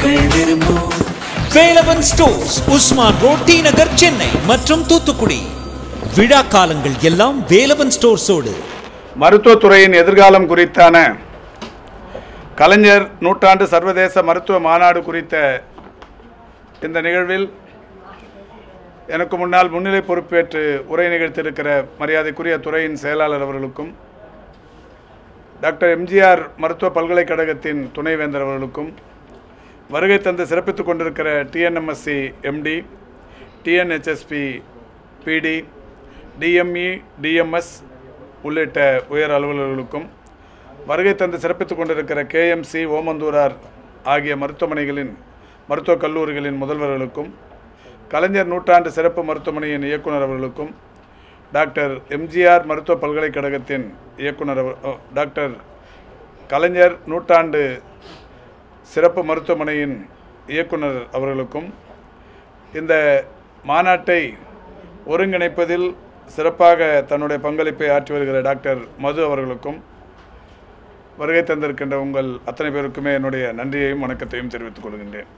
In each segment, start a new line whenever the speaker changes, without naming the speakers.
மக்கள் விரும்பும்
Velavan stores Usman road T Nagar Chennai மற்றும் தூத்துக்குடி விழா காலங்கள் எல்லாம் வேலவன் ஸ்டோர்ஸோடு
மருத்துவத்துறையின் எதிர்காலம் குறித்தான கலைஞர் நூற்றாண்டு சர்வதேச மருத்துவ மாநாடு குறித்த இந்த நிகழ்வில் எனக்கு முன்னால் முன்னிலை பொறுப்பேற்று உரை நிகழ்த்தியிருக்கிற மரியாதைக்குரிய துறையின் செயலாளர் அவர்களுக்கும் டாக்டர் எம்ஜிஆர் மருத்துவ பல்கலைக்கழகத்தின் துணைவேந்தர் அவர்களுக்கும் வருகை தந்து சிறப்பித்துக் கொண்டிருக்கிற டிஎன்எம்எஸ்சி எம்டி டிஎன்ஹெச்எஸ்பி பிடி டிஎம்இ டிஎம்எஸ் உள்ளிட்ட உயர் அலுவலர்களுக்கும் வருகை தந்து சிறப்பித்துக் கொண்டிருக்கிற கேஎம்சி ஓமந்தூரார் ஆகிய மருத்துவமனைகளின் மருத்துவக் கல்லூரிகளின் முதல்வர்களுக்கும் கலைஞர் நூற்றாண்டு சிறப்பு மருத்துவமனையின் இயக்குனர் அவர்களுக்கும் டாக்டர் எம்ஜிஆர் மருத்துவ பல்கலைக்கழகத்தின் இயக்குனர் அவர்- ஓ, டாக்டர் கலைஞர் நூற்றாண்டு சிறப்பு மருத்துவமனையின் இயக்குனர் அவர்களுக்கும் இந்த மாநாட்டை ஒருங்கிணைப்பதில் சிறப்பாக தன்னுடைய பங்களிப்பை ஆற்றி வருகிற டாக்டர் மது அவர்களுக்கும் வருகை தந்திருக்கின்ற உங்கள் அத்தனை பேருக்குமே என்னுடைய நன்றியையும் வணக்கத்தையும் தெரிவித்துக் கொள்கின்றேன்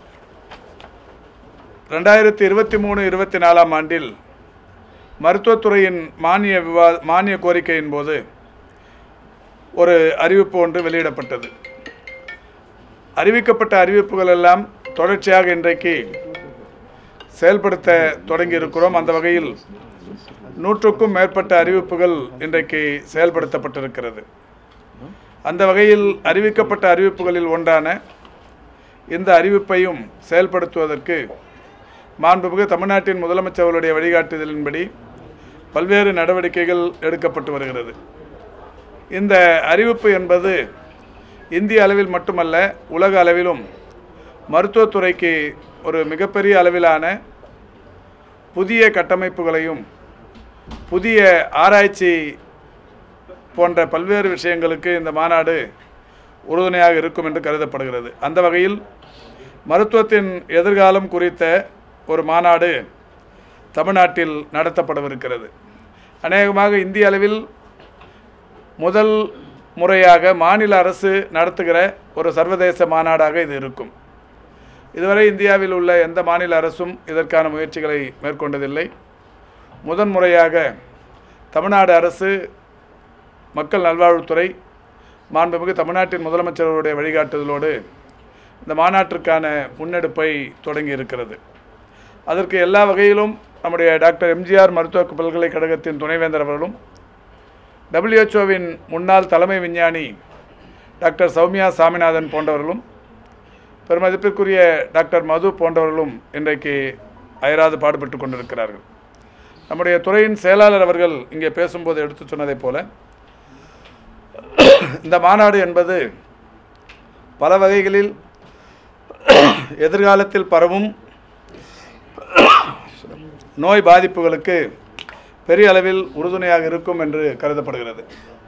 ரெண்டாயிரத்தி இருபத்தி மூணு இருபத்தி நாலாம் ஆண்டில் மருத்துவத்துறையின் மானிய விவா மானிய கோரிக்கையின் போது ஒரு அறிவிப்பு ஒன்று வெளியிடப்பட்டது அறிவிக்கப்பட்ட அறிவிப்புகள் எல்லாம் தொடர்ச்சியாக இன்றைக்கு செயல்படுத்த தொடங்கி இருக்கிறோம் அந்த வகையில் நூற்றுக்கும் மேற்பட்ட அறிவிப்புகள் இன்றைக்கு செயல்படுத்தப்பட்டிருக்கிறது அந்த வகையில் அறிவிக்கப்பட்ட அறிவிப்புகளில் ஒன்றான இந்த அறிவிப்பையும் செயல்படுத்துவதற்கு மாண்புமிகு தமிழ்நாட்டின் முதலமைச்சர் அவருடைய வழிகாட்டுதலின்படி பல்வேறு நடவடிக்கைகள் எடுக்கப்பட்டு வருகிறது இந்த அறிவிப்பு என்பது இந்திய அளவில் மட்டுமல்ல உலக அளவிலும் மருத்துவத்துறைக்கு ஒரு மிகப்பெரிய அளவிலான புதிய கட்டமைப்புகளையும் புதிய ஆராய்ச்சி போன்ற பல்வேறு விஷயங்களுக்கு இந்த மாநாடு உறுதுணையாக இருக்கும் என்று கருதப்படுகிறது அந்த வகையில் மருத்துவத்தின் எதிர்காலம் குறித்த ஒரு மாநாடு தமிழ்நாட்டில் நடத்தப்படவிருக்கிறது அநேகமாக இந்திய அளவில் முதல் முறையாக மாநில அரசு நடத்துகிற ஒரு சர்வதேச மாநாடாக இது இருக்கும் இதுவரை இந்தியாவில் உள்ள எந்த மாநில அரசும் இதற்கான முயற்சிகளை மேற்கொண்டதில்லை முதன் முறையாக தமிழ்நாடு அரசு மக்கள் நல்வாழ்வுத்துறை மாண்புமிகு தமிழ்நாட்டின் முதலமைச்சர்களுடைய வழிகாட்டுதலோடு இந்த மாநாட்டிற்கான முன்னெடுப்பை தொடங்கி இருக்கிறது அதற்கு எல்லா வகையிலும் நம்முடைய டாக்டர் எம்ஜிஆர் மருத்துவ பல்கலைக்கழகத்தின் துணைவேந்தர் அவர்களும் டபிள்யூஹெச்ஓவின் முன்னாள் தலைமை விஞ்ஞானி டாக்டர் சௌமியா சாமிநாதன் போன்றவர்களும் பெருமதிப்பிற்குரிய டாக்டர் மது போன்றவர்களும் இன்றைக்கு அயராது பாடுபட்டு கொண்டிருக்கிறார்கள் நம்முடைய துறையின் செயலாளர் அவர்கள் இங்கே பேசும்போது எடுத்து சொன்னதைப் போல இந்த மாநாடு என்பது பல வகைகளில் எதிர்காலத்தில் பரவும் நோய் பாதிப்புகளுக்கு பெரிய அளவில் உறுதுணையாக இருக்கும் என்று கருதப்படுகிறது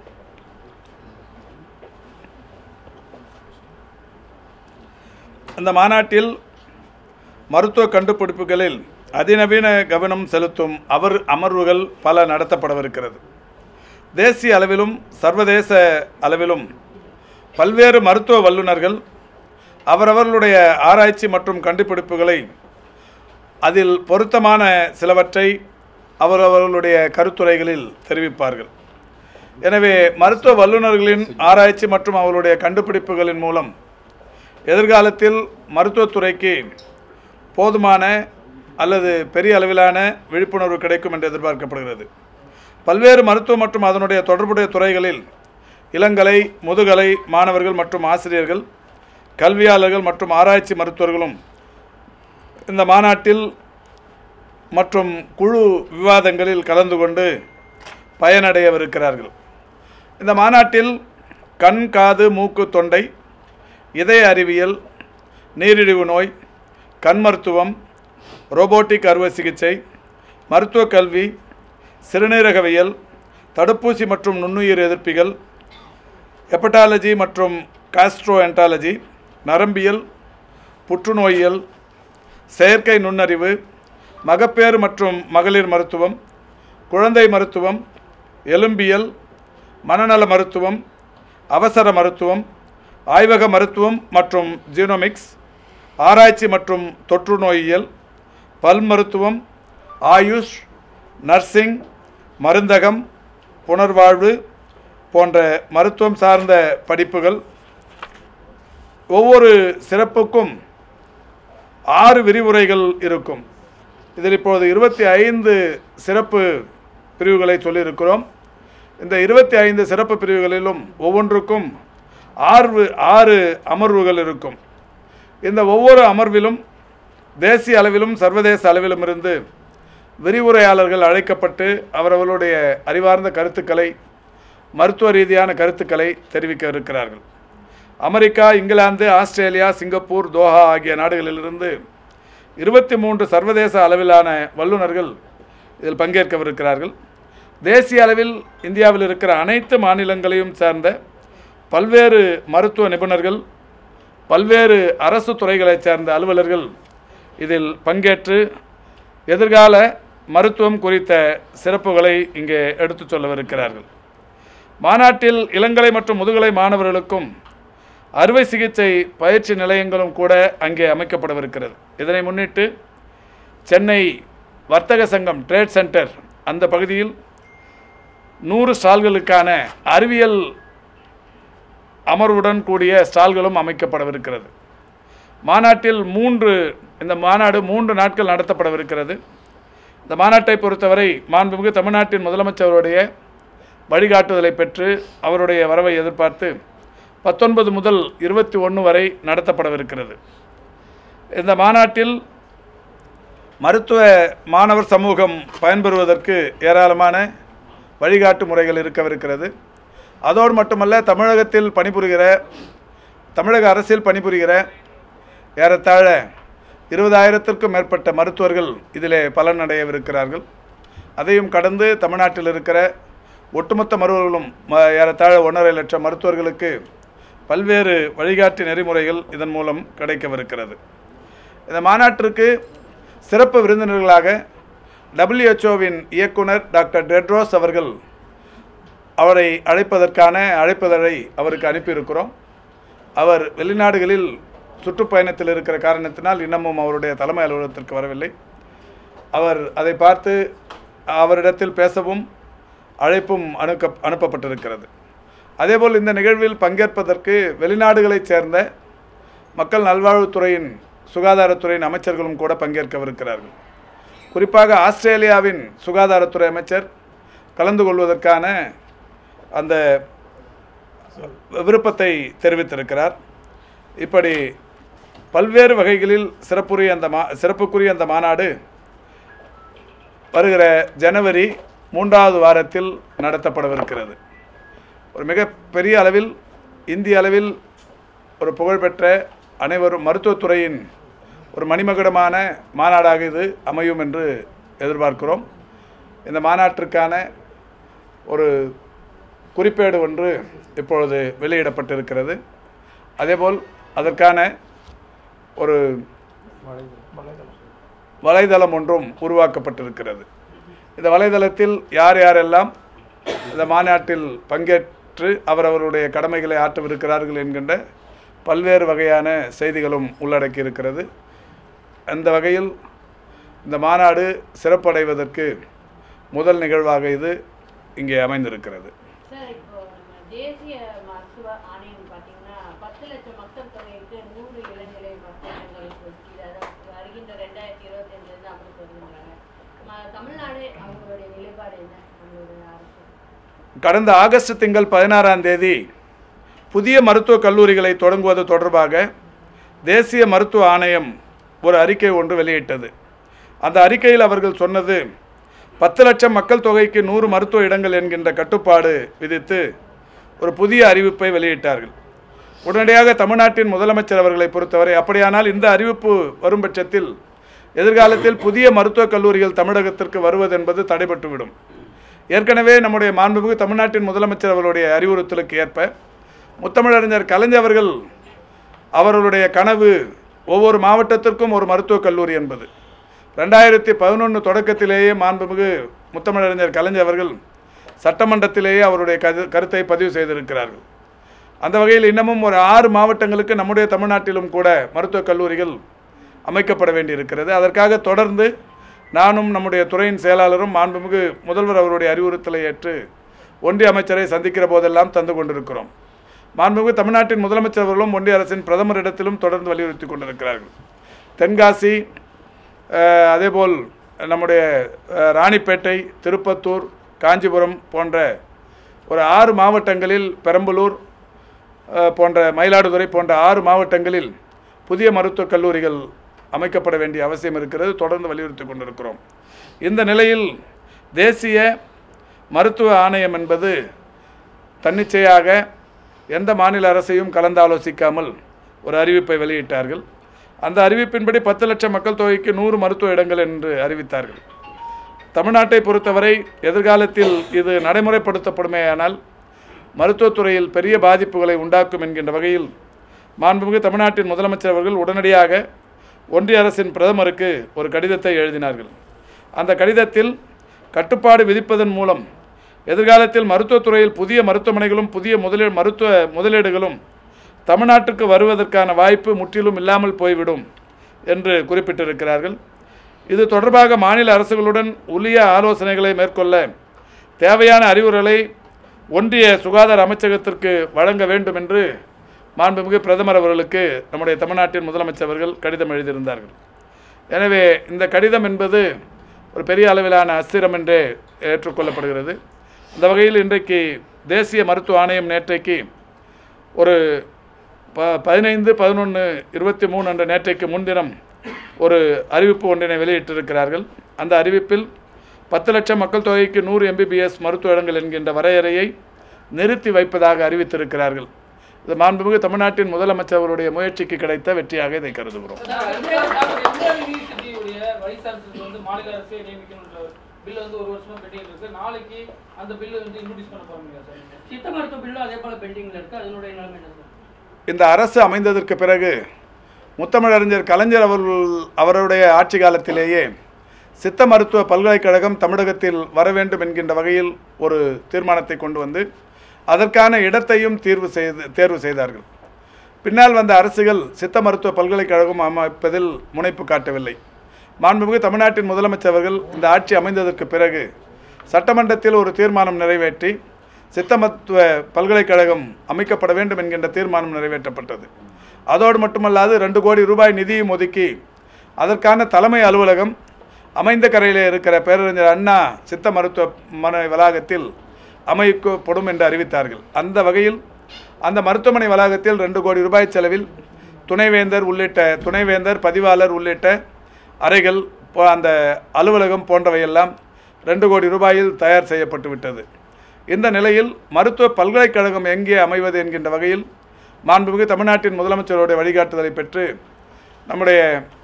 இந்த மாநாட்டில் மருத்துவ கண்டுபிடிப்புகளில் அதிநவீன கவனம் செலுத்தும் அவர் அமர்வுகள் பல நடத்தப்படவிருக்கிறது தேசிய அளவிலும் சர்வதேச அளவிலும் பல்வேறு மருத்துவ வல்லுநர்கள் அவரவர்களுடைய ஆராய்ச்சி மற்றும் கண்டுபிடிப்புகளை அதில் பொருத்தமான சிலவற்றை அவரவர்களுடைய கருத்துரைகளில் தெரிவிப்பார்கள் எனவே மருத்துவ வல்லுநர்களின் ஆராய்ச்சி மற்றும் அவர்களுடைய கண்டுபிடிப்புகளின் மூலம் எதிர்காலத்தில் மருத்துவத்துறைக்கு போதுமான அல்லது பெரிய அளவிலான விழிப்புணர்வு கிடைக்கும் என்று எதிர்பார்க்கப்படுகிறது பல்வேறு மருத்துவ மற்றும் அதனுடைய தொடர்புடைய துறைகளில் இளங்கலை முதுகலை மாணவர்கள் மற்றும் ஆசிரியர்கள் கல்வியாளர்கள் மற்றும் ஆராய்ச்சி மருத்துவர்களும் இந்த மாநாட்டில் மற்றும் குழு விவாதங்களில் கலந்து கொண்டு பயனடையவிருக்கிறார்கள் இந்த மாநாட்டில் கண் காது மூக்கு தொண்டை இதய அறிவியல் நீரிழிவு நோய் கண் மருத்துவம் ரோபோட்டிக் அறுவை சிகிச்சை மருத்துவக் கல்வி சிறுநீரகவியல் தடுப்பூசி மற்றும் நுண்ணுயிர் எதிர்ப்பிகள் ஹெப்படாலஜி மற்றும் காஸ்ட்ரோஎன்டாலஜி நரம்பியல் புற்றுநோயியல் செயற்கை நுண்ணறிவு மகப்பேறு மற்றும் மகளிர் மருத்துவம் குழந்தை மருத்துவம் எலும்பியல் மனநல மருத்துவம் அவசர மருத்துவம் ஆய்வக மருத்துவம் மற்றும் ஜீனோமிக்ஸ் ஆராய்ச்சி மற்றும் தொற்று நோயியல் பல் மருத்துவம் ஆயுஷ் நர்சிங் மருந்தகம் புனர்வாழ்வு போன்ற மருத்துவம் சார்ந்த படிப்புகள் ஒவ்வொரு சிறப்புக்கும் ஆறு விரிவுரைகள் இருக்கும் இதில் இப்போது இருபத்தி ஐந்து சிறப்பு பிரிவுகளை சொல்லியிருக்கிறோம் இந்த இருபத்தி ஐந்து சிறப்பு பிரிவுகளிலும் ஒவ்வொன்றுக்கும் ஆறு ஆறு அமர்வுகள் இருக்கும் இந்த ஒவ்வொரு அமர்விலும் தேசிய அளவிலும் சர்வதேச அளவிலும் இருந்து விரிவுரையாளர்கள் அழைக்கப்பட்டு அவரவர்களுடைய அறிவார்ந்த கருத்துக்களை மருத்துவ ரீதியான கருத்துக்களை தெரிவிக்க இருக்கிறார்கள் America England Australia Singapore Doha ஆகிய நாடுகளிலிருந்து இருபத்தி மூன்று சர்வதேச அளவிலான வல்லுநர்கள் இதில் பங்கேற்கவிருக்கிறார்கள் தேசிய அளவில் இந்தியாவில் இருக்கிற அனைத்து மாநிலங்களையும் சேர்ந்த பல்வேறு மருத்துவ நிபுணர்கள் பல்வேறு அரசு துறைகளைச் சேர்ந்த அலுவலர்கள் இதில் பங்கேற்று எதிர்கால மருத்துவம் குறித்த சிறப்புகளை இங்கே எடுத்துச் சொல்லவிருக்கிறார்கள் மாநாட்டில் இளங்கலை மற்றும் முதுகலை மாணவர்களுக்கும் அறுவை சிகிச்சை பயிற்சி நிலையங்களும் கூட அங்கே அமைக்கப்படவிருக்கிறது இதனை முன்னிட்டு சென்னை வர்த்தக சங்கம் ட்ரேட் சென்டர் அந்த பகுதியில் நூறு ஸ்டால்களுக்கான அறிவியல் அமர்வுடன் கூடிய ஸ்டால்களும் அமைக்கப்படவிருக்கிறது மாநாட்டில் மூன்று இந்த மாநாடு மூன்று நாட்கள் நடத்தப்படவிருக்கிறது இந்த மாநாட்டை பொறுத்தவரை மாண்புமிகு தமிழ்நாட்டின் முதலமைச்சருடைய வழிகாட்டுதலை பெற்று அவருடைய வரவை எதிர்பார்த்து பத்தொன்பது முதல் இருபத்தி ஒன்று வரை நடத்தப்படவிருக்கிறது இந்த மாநாட்டில் மருத்துவ மாணவர் சமூகம் பயன்பெறுவதற்கு ஏராளமான வழிகாட்டு முறைகள் இருக்கவிருக்கிறது அதோடு மட்டுமல்ல தமிழகத்தில் பணிபுரிகிற தமிழக அரசில் பணிபுரிகிற ஏறத்தாழ இருபதாயிரத்திற்கும் மேற்பட்ட மருத்துவர்கள் இதிலே பலனடையவிருக்கிறார்கள் அதையும் கடந்து தமிழ்நாட்டில் இருக்கிற ஒட்டுமொத்த மருத்துவர்களும் ம- ஏறத்தாழ ஒன்றரை லட்சம் மருத்துவர்களுக்கு பல்வேறு வழிகாட்டி நெறிமுறைகள் இதன் மூலம் கிடைக்கவிருக்கிறது இந்த மாநாட்டிற்கு சிறப்பு விருந்தினர்களாக டபிள்யூஹெச்ஓவின் இயக்குனர் டாக்டர் டெட்ரோஸ் அவர்கள் அவரை அழைப்பதற்கான அழைப்பதழை அவருக்கு அனுப்பியிருக்கிறோம் அவர் வெளிநாடுகளில் சுற்றுப்பயணத்தில் இருக்கிற காரணத்தினால் இன்னமும் அவருடைய தலைமை அலுவலகத்திற்கு வரவில்லை அவர் அதை பார்த்து அவரிடத்தில் பேசவும் அழைப்பும் அனுக்க அனுப்பப்பட்டிருக்கிறது அதேபோல் இந்த நிகழ்வில் பங்கேற்பதற்கு வெளிநாடுகளைச் சேர்ந்த மக்கள் நல்வாழ்வுத்துறையின் சுகாதாரத்துறையின் அமைச்சர்களும் கூட பங்கேற்கவிருக்கிறார்கள் குறிப்பாக ஆஸ்திரேலியாவின் சுகாதாரத்துறை அமைச்சர் கலந்து கொள்வதற்கான அந்த விருப்பத்தை தெரிவித்திருக்கிறார் இப்படி பல்வேறு வகைகளில் சிறப்புரிய அந்த மா சிறப்புக்குரிய அந்த மாநாடு வருகிற ஜனவரி மூன்றாவது வாரத்தில் நடத்தப்படவிருக்கிறது ஒரு மிக பெரிய அளவில் இந்திய அளவில் ஒரு புகழ்பெற்ற அனைவரும் மருத்துவத்துறையின் ஒரு மணிமகுடமான மாநாடாக இது அமையும் என்று எதிர்பார்க்கிறோம் இந்த மாநாட்டிற்கான ஒரு குறிப்பேடு ஒன்று இப்பொழுது வெளியிடப்பட்டிருக்கிறது அதேபோல் அதற்கான ஒரு வலைதளம் ஒன்றும் உருவாக்கப்பட்டிருக்கிறது இந்த வலைதளத்தில் யார் யாரெல்லாம் இந்த மாநாட்டில் பங்கேற்று அவரவருடைய கடமைகளை ஆற்றவிருக்கிறார்கள் என்கின்ற பல்வேறு வகையான செய்திகளும் உள்ளடக்கி இருக்கிறது அந்த வகையில் இந்த மாநாடு சிறப்படைவதற்கு முதல் நிகழ்வாக இது இங்கே அமைந்திருக்கிறது
சார் இப்போ நம்ம தேசிய மருத்துவ ஆணையம் பார்த்தீங்கன்னா பத்து லட்சம் மக்கள் தொகைக்கு நூறு இளநிலை மருத்துவங்களுக்கு ஒதுக்கீடு அதாவது வருகின்ற ரெண்டாயிரத்தி இருபத்தஞ்சிலிருந்து அமலுக்கு வருகின்றாங்க ம- தமிழ்நாடு அவங்களுடைய நிலைப்பாடு என்ன நம்மளுடைய அரசு
கடந்த ஆகஸ்ட் திங்கள் பதினாறாம் தேதி புதிய மருத்துவக் கல்லூரிகளை தொடங்குவது தொடர்பாக தேசிய மருத்துவ ஆணையம் ஒரு அறிக்கை ஒன்று வெளியிட்டது அந்த அறிக்கையில் அவர்கள் சொன்னது பத்து லட்சம் மக்கள் தொகைக்கு நூறு மருத்துவ இடங்கள் என்கின்ற கட்டுப்பாடு விதித்து ஒரு புதிய அறிவிப்பை வெளியிட்டார்கள் உடனடியாக தமிழ்நாட்டின் முதலமைச்சர் அவர்களை பொறுத்தவரை அப்படியானால் இந்த அறிவிப்பு வரும் பட்சத்தில் எதிர்காலத்தில் புதிய மருத்துவக் கல்லூரிகள் தமிழகத்திற்கு வருவது என்பது தடைபட்டுவிடும் ஏற்கனவே நம்முடைய மாண்புமிகு தமிழ்நாட்டின் முதலமைச்சர் அவர்களுடைய அறிவுறுத்தலுக்கு ஏற்ப முத்தமிழறிஞர் கலைஞர் அவர்கள் அவர்களுடைய கனவு ஒவ்வொரு மாவட்டத்திற்கும் ஒரு மருத்துவக் கல்லூரி என்பது ரெண்டாயிரத்தி பதினொன்று தொடக்கத்திலேயே மாண்புமிகு முத்தமிழறிஞர் கலைஞர் அவர்கள் சட்டமன்றத்திலேயே அவருடைய கரு கருத்தை பதிவு செய்திருக்கிறார்கள் அந்த வகையில் இன்னமும் ஒரு ஆறு மாவட்டங்களுக்கு நம்முடைய தமிழ்நாட்டிலும் கூட மருத்துவக் கல்லூரிகள் அமைக்கப்பட வேண்டியிருக்கிறது அதற்காக தொடர்ந்து நானும் நம்முடைய துறையின் செயலாளரும் மாண்புமிகு முதல்வர் அவருடைய அறிவுறுத்தலை ஏற்று ஒன்றிய அமைச்சரை சந்திக்கிற போதெல்லாம் தந்து கொண்டிருக்கிறோம் மாண்புமிகு தமிழ்நாட்டின் முதலமைச்சர் அவர்களும் ஒன்றிய அரசின் பிரதமரிடத்திலும் தொடர்ந்து வலியுறுத்தி கொண்டிருக்கிறார்கள் தென்காசி அஹ், அதேபோல் நம்முடைய அஹ், ராணிப்பேட்டை திருப்பத்தூர் காஞ்சிபுரம் போன்ற ஒரு ஆறு மாவட்டங்களில் பெரம்பலூர் அஹ், போன்ற மயிலாடுதுறை போன்ற ஆறு மாவட்டங்களில் புதிய மருத்துவக் கல்லூரிகள் அமைக்கப்பட வேண்டிய அவசியம் இருக்கிறது தொடர்ந்து வலியுறுத்தி கொண்டிருக்கிறோம் இந்த நிலையில் தேசிய மருத்துவ ஆணையம் என்பது தன்னிச்சையாக எந்த மாநில அரசையும் கலந்தாலோசிக்காமல் ஒரு அறிவிப்பை வெளியிட்டார்கள் அந்த அறிவிப்பின்படி பத்து லட்சம் மக்கள் தொகைக்கு நூறு மருத்துவ இடங்கள் என்று அறிவித்தார்கள் தமிழ்நாட்டை பொறுத்தவரை எதிர்காலத்தில் இது நடைமுறைப்படுத்தப்படுமேயானால் மருத்துவத்துறையில் பெரிய பாதிப்புகளை உண்டாக்கும் என்கின்ற வகையில் மாண்புமிகு தமிழ்நாட்டின் முதலமைச்சர் அவர்கள் உடனடியாக ஒன்றிய அரசின் பிரதமருக்கு ஒரு கடிதத்தை எழுதினார்கள் அந்த கடிதத்தில் கட்டுப்பாடு விதிப்பதன் மூலம் எதிர்காலத்தில் மருத்துவத்துறையில் புதிய மருத்துவமனைகளும் புதிய முதலீடு மருத்துவ முதலீடுகளும் தமிழ்நாட்டுக்கு வருவதற்கான வாய்ப்பு முற்றிலும் இல்லாமல் போய்விடும் என்று குறிப்பிட்டிருக்கிறார்கள் இது தொடர்பாக மாநில அரசுகளுடன் உரிய ஆலோசனைகளை மேற்கொள்ள தேவையான அறிவுரைகளை ஒன்றிய சுகாதார அமைச்சகத்திற்கு வழங்க வேண்டும் என்று மாண்புமிகு பிரதமர் அவர்களுக்கு நம்முடைய தமிழ்நாட்டின் முதலமைச்சர் அவர்கள் கடிதம் எழுதியிருந்தார்கள் எனவே இந்த கடிதம் என்பது ஒரு பெரிய அளவிலான அஸ்திரம் என்றே ஏற்றுக்கொள்ளப்படுகிறது அந்த வகையில் இன்றைக்கு தேசிய மருத்துவ ஆணையம் நேற்றைக்கு ஒரு ப பதினைந்து பதினொன்று இருபத்தி மூணு என்ற நேற்றைக்கு முன்தினம் ஒரு அறிவிப்பு ஒன்றினை வெளியிட்டிருக்கிறார்கள் அந்த அறிவிப்பில் பத்து லட்சம் மக்கள் தொகைக்கு நூறு எம்பிபிஎஸ் மருத்துவ இடங்கள் என்கின்ற வரையறையை நிறுத்தி வைப்பதாக அறிவித்திருக்கிறார்கள் இது மாண்புமிகு தமிழ்நாட்டின் முதலமைச்சர் அவருடைய முயற்சிக்கு கிடைத்த வெற்றியாக இதை கருதுகிறோம்
யூனிவர்சிட்டியுடைய வைஸ் சான்சலர் வந்து மாநில அரசே நியமிக்கணுன்ற பில் வந்து ஒரு வருஷமா பெண்டிங் இருக்கு நாளைக்கு அந்த பில் வந்து இன்ட்ரோடியூஸ் பண்ண போறீங்க சார்
சித்த மருத்துவ பில்லும் அதே போல பெண்டிங்ல இருக்கு அதனுடைய நிலைமை என்ன சார்
இந்த அரசு அமைந்ததற்கு பிறகு முத்தமிழறிஞர் கலைஞர் அவர்கள் அவருடைய ஆட்சி காலத்திலேயே சித்த மருத்துவ பல்கலைக்கழகம் தமிழகத்தில் வர வேண்டும் என்கின்ற வகையில் ஒரு தீர்மானத்தை கொண்டு வந்து அதற்கான இடத்தையும் தீர்வு செய்து தேர்வு செய்தார்கள் பின்னால் வந்த அரசுகள் சித்த மருத்துவ பல்கலைக்கழகம் அமைப்பதில் முனைப்பு காட்டவில்லை மாண்புமிகு தமிழ்நாட்டின் முதலமைச்சர் அவர்கள் இந்த ஆட்சி அமைந்ததற்கு பிறகு சட்டமன்றத்தில் ஒரு தீர்மானம் நிறைவேற்றி சித்த மருத்துவ பல்கலைக்கழகம் அமைக்கப்பட வேண்டும் என்கின்ற தீர்மானம் நிறைவேற்றப்பட்டது அதோடு மட்டுமல்லாது ரெண்டு கோடி ரூபாய் நிதியும் ஒதுக்கி அதற்கான தலைமை அலுவலகம் அமைந்த கரையிலே இருக்கிற பேரறிஞர் அண்ணா சித்த மருத்துவமனை வளாகத்தில் அமைக்கப்படும் என்று அறிவித்தார்கள் அந்த வகையில் அந்த மருத்துவமனை வளாகத்தில் ரெண்டு கோடி ரூபாய் செலவில் துணைவேந்தர் உள்ளிட்ட துணைவேந்தர் பதிவாளர் உள்ளிட்ட அறைகள் போ- அந்த அலுவலகம் போன்றவையெல்லாம் ரெண்டு கோடி ரூபாயில் தயார் செய்யப்பட்டு விட்டது இந்த நிலையில் மருத்துவ பல்கலைக்கழகம் எங்கே அமைவது என்கின்ற வகையில் மாண்புமிகு தமிழ்நாட்டின் முதலமைச்சருடைய வழிகாட்டுதலை பெற்று நம்முடைய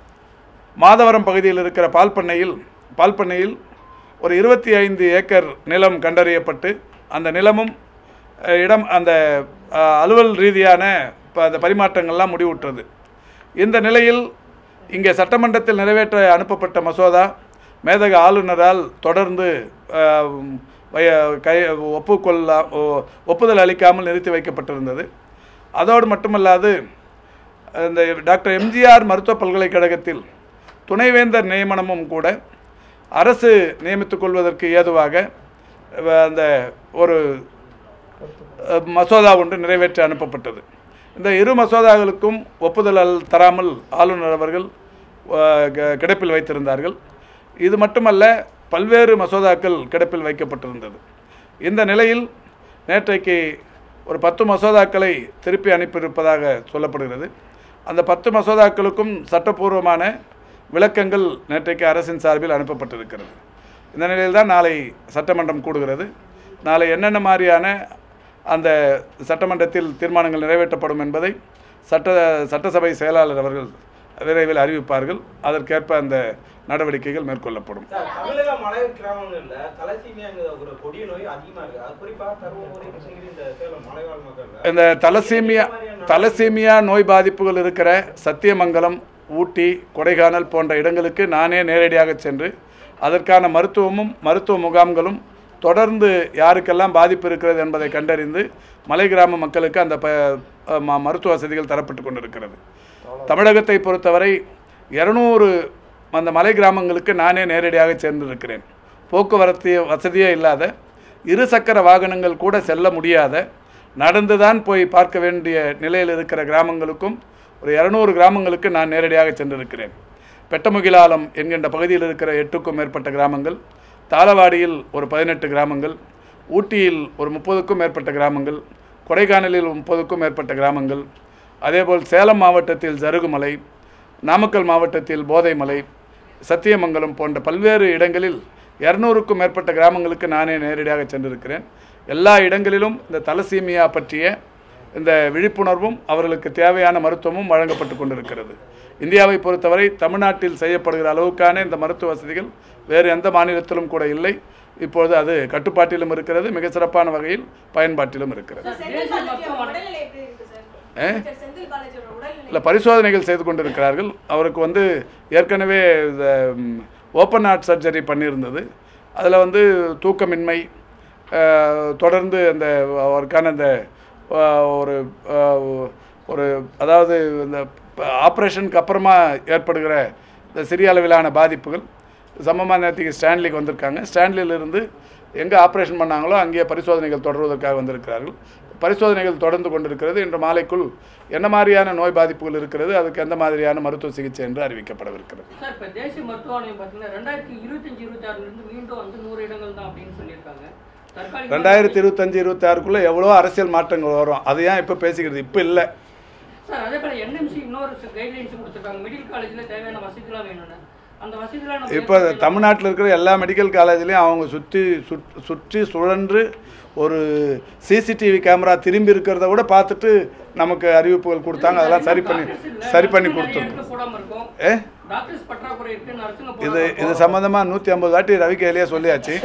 மாதவரம் பகுதியில் இருக்கிற பால் பண்ணையில் பால் பண்ணையில் ஒரு இருபத்தி ஐந்து ஏக்கர் நிலம் கண்டறியப்பட்டு அந்த நிலமும் அஹ், இடம் அந்த அஹ், அலுவல் ரீதியான ப- அந்த பரிமாற்றங்கள்லாம் முடிவுற்றது இந்த நிலையில் இங்கே சட்டமன்றத்தில் நிறைவேற்ற அனுப்பப்பட்ட மசோதா மேதக ஆளுநரால் தொடர்ந்து அஹ், வய- கை ஒப்புக்கொள்ள ஒ- ஒப்புதல் அளிக்காமல் நிறுத்தி வைக்கப்பட்டிருந்தது அதோடு மட்டுமல்லாது இந்த டாக்டர் எம்ஜிஆர் மருத்துவ பல்கலைக்கழகத்தில் துணைவேந்தர் நியமனமும் கூட அரசு நியமித்துக் கொள்வதற்கு ஏதுவாக அஹ், அந்த ஒரு அஹ், மசோதா ஒன்று நிறைவேற்றி அனுப்பப்பட்டது இந்த இரு மசோதாக்களுக்கும் ஒப்புதல் அல்- தராமல் ஆளுநர் அவர்கள் அஹ், க- கிடப்பில் வைத்திருந்தார்கள் இது மட்டுமல்ல பல்வேறு மசோதாக்கள் கிடப்பில் வைக்கப்பட்டிருந்தது இந்த நிலையில் நேற்றைக்கு ஒரு பத்து மசோதாக்களை திருப்பி அனுப்பியிருப்பதாக சொல்லப்படுகிறது அந்த பத்து மசோதாக்களுக்கும் சட்டப்பூர்வமான விளக்கங்கள் நேற்றைக்கு அரசின் சார்பில் அனுப்பப்பட்டிருக்கிறது இந்த நிலையில் தான் நாளை சட்டமன்றம் கூடுகிறது நாளை என்னென்ன மாதிரியான அந்த சட்டமன்றத்தில் தீர்மானங்கள் நிறைவேற்றப்படும் என்பதை சட்ட சட்டசபை செயலாளர் அவர்கள் விரைவில் அறிவிப்பார்கள் அதற்கேற்ப அந்த நடவடிக்கைகள் மேற்கொள்ளப்படும்
சார், தமிழக மலை கிராமங்கள்ல தலசீமியாங்கிற ஒரு கொடிய நோய் அதிகமா இருக்கு அது குறிப்பா தருமபுரி கிருஷ்ணகிரி இந்த சேலம் மலைவாழ் மக்கள்ல
இந்த தலசீமியா தலசீமியா நோய் பாதிப்புகள் இருக்கிற சத்தியமங்கலம் ஊட்டி கொடைக்கானல் போன்ற இடங்களுக்கு நானே நேரடியாக சென்று அதற்கான மருத்துவமும் மருத்துவ முகாம்களும் தொடர்ந்து யாருக்கெல்லாம் பாதிப்பு இருக்கிறது என்பதை கண்டறிந்து மலை கிராம மக்களுக்கு அந்த ப ம- மருத்துவ வசதிகள் தரப்பட்டு கொண்டிருக்கிறது தமிழகத்தை பொறுத்தவரை இரநூறு அந்த மலை கிராமங்களுக்கு நானே நேரடியாக சேர்ந்திருக்கிறேன் போக்குவரத்து வசதியே இல்லாத இருசக்கர வாகனங்கள் கூட செல்ல முடியாத நடந்து தான் போய் பார்க்க வேண்டிய நிலையில் இருக்கிற கிராமங்களுக்கும் ஒரு இரநூறு கிராமங்களுக்கு நான் நேரடியாக சென்றிருக்கிறேன் பெட்டமுகிலாலம் என்கின்ற பகுதியில் இருக்கிற எட்டுக்கும் மேற்பட்ட கிராமங்கள் தாளவாடியில் ஒரு பதினெட்டு கிராமங்கள் ஊட்டியில் ஒரு முப்பதுக்கும் மேற்பட்ட கிராமங்கள் கொடைக்கானலில் முப்பதுக்கும் மேற்பட்ட கிராமங்கள் அதேபோல் சேலம் மாவட்டத்தில் ஜருகுமலை நாமக்கல் மாவட்டத்தில் போதைமலை சத்தியமங்கலம் போன்ற பல்வேறு இடங்களில் இரநூறுக்கும் மேற்பட்ட கிராமங்களுக்கு நானே நேரடியாக சென்றிருக்கிறேன் எல்லா இடங்களிலும் இந்த தலசீமியா பற்றிய இந்த விழிப்புணர்வும் அவர்களுக்கு தேவையான மருத்துவமும் வழங்கப்பட்டு கொண்டிருக்கிறது இந்தியாவை பொறுத்தவரை தமிழ்நாட்டில் செய்யப்படுகிற அளவுக்கான இந்த மருத்துவ வசதிகள் வேறு எந்த மாநிலத்திலும் கூட இல்லை இப்பொழுது அது கட்டுப்பாட்டிலும் இருக்கிறது மிக சிறப்பான வகையில் பயன்பாட்டிலும் இருக்கிறது
செந்தில் பாலாஜியோட உடல்நிலை எப்படி இருக்கு சார்
ஏ?
அமைச்சர் செந்தில் பாலாஜியோட உடல்நிலை
இல்லை பரிசோதனைகள் செய்து கொண்டிருக்கிறார்கள் அவருக்கு வந்து ஏற்கனவே இந்த ஓப்பன் ஹார்ட் சர்ஜரி பண்ணியிருந்தது அதில் வந்து தூக்கமின்மை அஹ், தொடர்ந்து அந்த அவருக்கான அந்த அஹ், ஒரு அஹ், ஒரு அதாவது இந்த ஆப்ரேஷனுக்கு அப்புறமா ஏற்படுகிற இந்த சிறிய அளவிலான பாதிப்புகள் சமமான நேரத்துக்கு ஸ்டான்லிக்கு வந்திருக்காங்க ஸ்டான்லியிலிருந்து எங்கே ஆப்ரேஷன் பண்ணாங்களோ அங்கேயே பரிசோதனைகள் தொடர்வதற்காக வந்திருக்கிறார்கள் பரிசோதனைகள் தொடர்ந்து கொண்டிருக்கிறது இன்று மாலைக்குள் என்ன மாதிரியான நோய் பாதிப்புகள் இருக்கிறது அதுக்கு எந்த மாதிரியான மருத்துவ சிகிச்சை என்று அறிவிக்கப்படவிருக்கிறது
சார் இப்போ தேசிய மருத்துவ ஆணையம் பார்த்தீங்கன்னா ரெண்டாயிரத்தி இருபத்தஞ்சு இருபத்தாறுலேருந்து மீண்டும் வந்து நூறு இடங்கள் தான் அப்படின்னு சொல்லியிருக்காங்க தற்காலிகமா-
ரெண்டாயிரத்தி இருபத்தஞ்சு இருபத்தாறுக்குள்ளே எவ்வளோ அரசியல் மாற்றங்கள் வரும் அது ஏன் இப்போ பேசிக்கிறது இப்போ இல்லை
சார் அதே போல என்எம்சி இன்னொரு கைட்லைன்ஸ் கொடுத்துருக்காங்க மெடிக்கல் காலேஜில் தேவையான வசதிலாம் வேணும்னு அந்த வசதிலாம் நம்ம
இப்போ தமிழ்நாட்டில் இருக்கிற எல்லா மெடிக்கல் காலேஜ்லேயும் அவங்க சுற்றி சுட் சுற்றி சுழன்று ஒரு சிசிடிவி கேமரா திரும்பி இருக்கிறத கூட பார்த்துட்டு நமக்கு அறிவிப்புகள் கொடுத்தாங்க அதெல்லாம் சரி பண்ணி சரி பண்ணி கொடுத்துருக்கோம்
போடாமல் இருக்கும்
ஏ
டாக்டர்ஸ் பற்றாக்குறை இருக்கு நர்ஸுங்க
இது
போடாம
இது
இருக்கும்.
சம்மந்தமாக நூற்றி ஐம்பது வாட்டி ரவி கையிலேயே சொல்லியாச்சு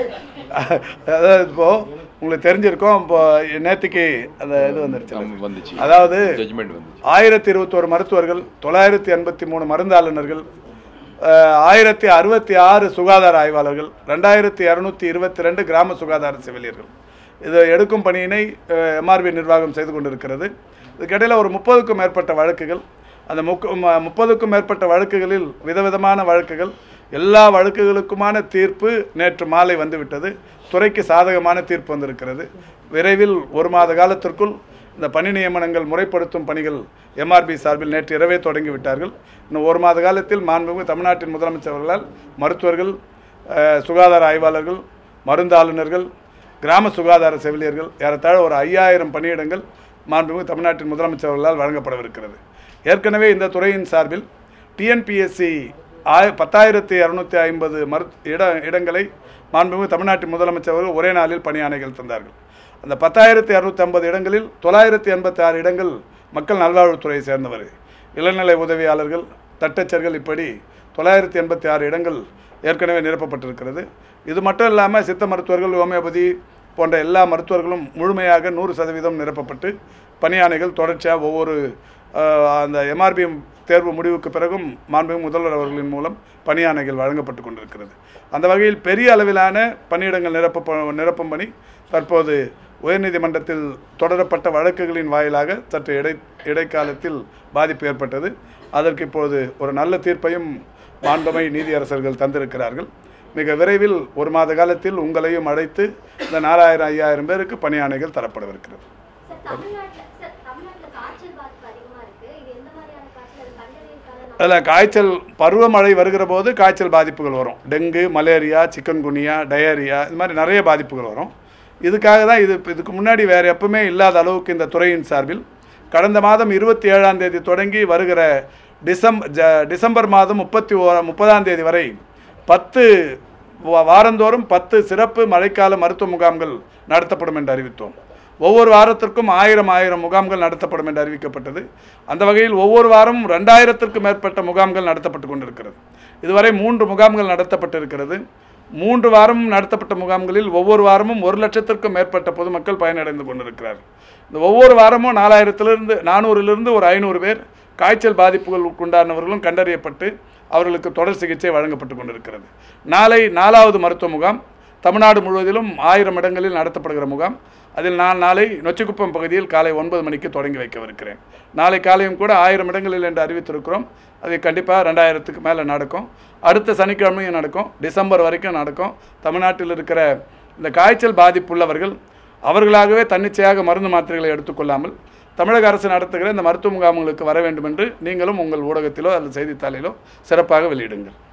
அதாவது இப்போது உங்களுக்கு தெரிஞ்சிருக்கோம் இப்போ நேற்றுக்கு அந்த இது வந்துருச்சு
வந்துச்சு
அதாவது
ஜட்ஜ்மெண்ட் வந்துச்சு
ஆயிரத்தி இருபத்தோரு மருத்துவர்கள் தொள்ளாயிரத்தி எண்பத்தி மூணு மருந்தாளுநர்கள் அஹ், ஆயிரத்தி அறுபத்தி ஆறு சுகாதார ஆய்வாளர்கள் ரெண்டாயிரத்தி இரநூத்தி இருபத்தி ரெண்டு கிராம சுகாதார செவிலியர்கள் இது எடுக்கும் பணியினை எம்ஆர்பி நிர்வாகம் செய்து கொண்டிருக்கிறது இதுக்கிடையில் ஒரு முப்பதுக்கும் மேற்பட்ட வழக்குகள் அந்த முக்க ம- முப்பதுக்கும் மேற்பட்ட வழக்குகளில் விதவிதமான வழக்குகள் எல்லா வழக்குகளுக்குமான தீர்ப்பு நேற்று மாலை வந்துவிட்டது துறைக்கு சாதகமான தீர்ப்பு வந்திருக்கிறது விரைவில் ஒரு மாத காலத்திற்குள் இந்த பணி நியமனங்கள் முறைப்படுத்தும் பணிகள் எம்ஆர்பி சார்பில் நேற்று இரவே தொடங்கி விட்டார்கள் இன்னும் ஒரு மாத காலத்தில் மாண்புமிகு தமிழ்நாட்டின் முதலமைச்சர் அவர்களால் மருத்துவர்கள் அஹ், சுகாதார ஆய்வாளர்கள் மருந்தாளுநர்கள் கிராம சுகாதார செவிலியர்கள் ஏறத்தாழ ஒரு ஐயாயிரம் பணியிடங்கள் மாண்புமிகு தமிழ்நாட்டின் முதலமைச்சர் அவர்களால் வழங்கப்படவிருக்கிறது ஏற்கனவே இந்த துறையின் சார்பில் டிஎன்பிஎஸ்சி ஆய பத்தாயிரத்தி இரநூத்தி ஐம்பது மரு இட இடங்களை மாண்புமிகு தமிழ்நாட்டின் முதலமைச்சர் அவர்கள் ஒரே நாளில் பணியாணைகள் தந்தார்கள் அந்த பத்தாயிரத்தி இரநூத்தி ஐம்பது இடங்களில் தொள்ளாயிரத்தி எண்பத்தி ஆறு இடங்கள் மக்கள் நல்வாழ்வுத்துறையை சேர்ந்தவர் இளநிலை உதவியாளர்கள் தட்டச்சர்கள் இப்படி தொள்ளாயிரத்தி எண்பத்தி ஆறு இடங்கள் ஏற்கனவே நிரப்பப்பட்டிருக்கிறது இது மட்டும் இல்லாமல் சித்த மருத்துவர்கள் ஹோமியோபதி போன்ற எல்லா மருத்துவர்களும் முழுமையாக நூறு சதவீதம் நிரப்பப்பட்டு பணியாணைகள் தொடர்ச்சியாக ஒவ்வொரு அஹ், அந்த எம்ஆர்பி தேர்வு முடிவுக்கு பிறகும் மாண்புமிகு முதல்வர் அவர்களின் மூலம் பணியாணைகள் வழங்கப்பட்டு கொண்டிருக்கிறது அந்த வகையில் பெரிய அளவிலான பணியிடங்கள் நிரப்ப நிரப்பும் பணி தற்போது உயர்நீதிமன்றத்தில் தொடரப்பட்ட வழக்குகளின் வாயிலாக சற்று இடை இடைக்காலத்தில் பாதிப்பு ஏற்பட்டது அதற்கு இப்போது ஒரு நல்ல தீர்ப்பையும் மாண்பமை நீதியரசர்கள் தந்திருக்கிறார்கள் மிக விரைவில் ஒரு மாத காலத்தில் உங்களையும் அழைத்து இந்த நாலாயிரம் ஐயாயிரம் பேருக்கு பணியாணைகள் தரப்படவிருக்கிறது
சார் தமிழ்நாட்டுல சார் தமிழ்நாட்டுல காய்ச்சல் பாதிப்பு அதிகமா இருக்கு இது எந்த மாதிரியான காய்ச்சல் அது கண்டறியறதுக்கான
அதில் காய்ச்சல் பருவமழை வருகிற போது காய்ச்சல் பாதிப்புகள் வரும் டெங்கு மலேரியா சிக்கன்குனியா டயரியா இது மாதிரி நிறைய பாதிப்புகள் வரும் இதுக்காக தான் இது இதுக்கு முன்னாடி வேறு எப்பவுமே இல்லாத அளவுக்கு இந்த துறையின் சார்பில் கடந்த மாதம் இருபத்தி ஏழாம் தேதி தொடங்கி வருகிற டிசம் ஜ டிசம்பர் மாதம் முப்பத்தி ஓ முப்பதாம் தேதி வரை பத்து வா- வாரந்தோறும் பத்து சிறப்பு மழைக்கால மருத்துவ முகாம்கள் நடத்தப்படும் என்று அறிவித்தோம் ஒவ்வொரு வாரத்திற்கும் ஆயிரம் ஆயிரம் முகாம்கள் நடத்தப்படும் என்று அறிவிக்கப்பட்டது அந்த வகையில் ஒவ்வொரு வாரமும் ரெண்டாயிரத்திற்கும் மேற்பட்ட முகாம்கள் நடத்தப்பட்டு கொண்டிருக்கிறது இதுவரை மூன்று முகாம்கள் நடத்தப்பட்டிருக்கிறது மூன்று வாரமும் நடத்தப்பட்ட முகாம்களில் ஒவ்வொரு வாரமும் ஒரு லட்சத்திற்கும் மேற்பட்ட பொதுமக்கள் பயனடைந்து கொண்டிருக்கிறார்கள் இந்த ஒவ்வொரு வாரமும் நாலாயிரத்திலிருந்து நானூறிலிருந்து ஒரு ஐநூறு பேர் காய்ச்சல் பாதிப்புகளுக்கு உண்டானவர்களும் கண்டறியப்பட்டு அவர்களுக்கு தொடர் சிகிச்சை வழங்கப்பட்டு கொண்டிருக்கிறது நாளை நாலாவது மருத்துவ முகாம் தமிழ்நாடு முழுவதிலும் ஆயிரம் இடங்களில் நடத்தப்படுகிற முகாம் அதில் நான் நாளை நொச்சிக்குப்பம் பகுதியில் காலை ஒன்பது மணிக்கு தொடங்கி வைக்கவிருக்கிறேன் நாளை காலையும் கூட ஆயிரம் இடங்களில் என்று அறிவித்திருக்கிறோம் அது கண்டிப்பாக ரெண்டாயிரத்துக்கு மேலே நடக்கும் அடுத்த சனிக்கிழமையும் நடக்கும் டிசம்பர் வரைக்கும் நடக்கும் தமிழ்நாட்டில் இருக்கிற இந்த காய்ச்சல் பாதிப்புள்ளவர்கள் அவர்களாகவே தன்னிச்சையாக மருந்து மாத்திரைகளை எடுத்துக்கொள்ளாமல் தமிழக அரசு நடத்துகிற இந்த மருத்துவ முகாம்களுக்கு வர வேண்டும் என்று நீங்களும் உங்கள் ஊடகத்திலோ அல்லது செய்தித்தாளிலோ சிறப்பாக வெளியிடுங்கள்